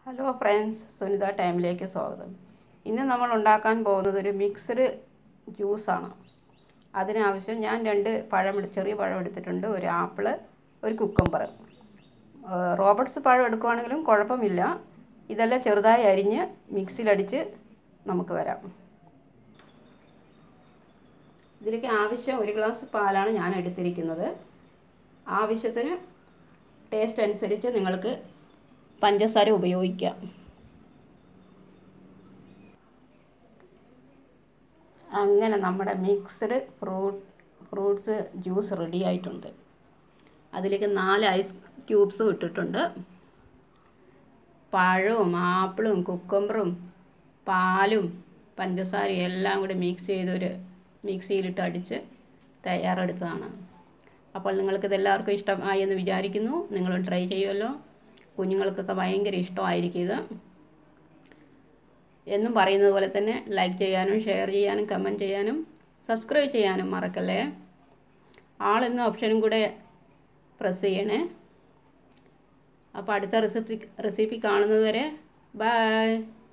hello friends Sunitha ടൈമിലേക്ക് സ്വാഗതം ഇന്ന് നമ്മൾ ഉണ്ടാക്കാൻ പോകുന്നത് ഒരു മിക്സ്ഡ് ജ്യൂസാണ് അതിനാവശ്യം ഞാൻ രണ്ട് പഴം എടു- ചെറിയ പഴം എടുത്തിട്ടുണ്ട് ഒരു ആപ്പിള് ഒരു കുക്കമ്പർ റോബർട്ട്സ് പഴം എടുക്കുവാണെങ്കിലും കുഴപ്പമില്ല ഇതെല്ലാം ചെറുതായി അരിഞ്ഞ് മിക്സിയിലടിച്ച് നമുക്ക് വരാം ഇതിലേക്ക് ആവശ്യം ഒരു ഗ്ലാസ് പാലാണ് ഞാൻ എടുത്തിരിക്കുന്നത് ആവശ്യത്തിന് ടേസ്റ്റ് അനുസരിച്ച് നിങ്ങൾക്ക് പഞ്ചസാര ഉപയോഗിക്കാം അങ്ങനെ നമ്മുടെ mixed fruit fruits juice ready ആയിട്ടുണ്ട് അതിലേക്ക് നാല് ഐസ് ക്യൂബ്സും ഇട്ടിട്ടുണ്ട് പഴവും ആപ്പിളും കുക്കമ്പറും പാലും പഞ്ചസാരയും എല്ലാം കൂടി മിക്സ് ചെയ്തൊരു മിക്സിയിലിട്ട് അടിച്ച് തയ്യാറെടുത്തതാണ് അപ്പോൾ നിങ്ങൾക്കിത് എല്ലാവർക്കും ഇഷ്ടമായി എന്ന് വിചാരിക്കുന്നു നിങ്ങളും ട്രൈ ചെയ്യുമല്ലോ കുഞ്ഞുങ്ങൾക്കൊക്കെ ഭയങ്കര ഇഷ്ടമായിരിക്കും ഇത് എന്നും പറയുന്നത് പോലെ തന്നെ ലൈക്ക് ചെയ്യാനും ഷെയർ ചെയ്യാനും കമൻറ്റ് ചെയ്യാനും സബ്സ്ക്രൈബ് ചെയ്യാനും മറക്കല്ലേ ആളെന്ന ഓപ്ഷനും കൂടെ പ്രസ് ചെയ്യണേ അപ്പോൾ അടുത്ത റെസിപ്പി റെസിപ്പി കാണുന്നത് വരെ ബൈ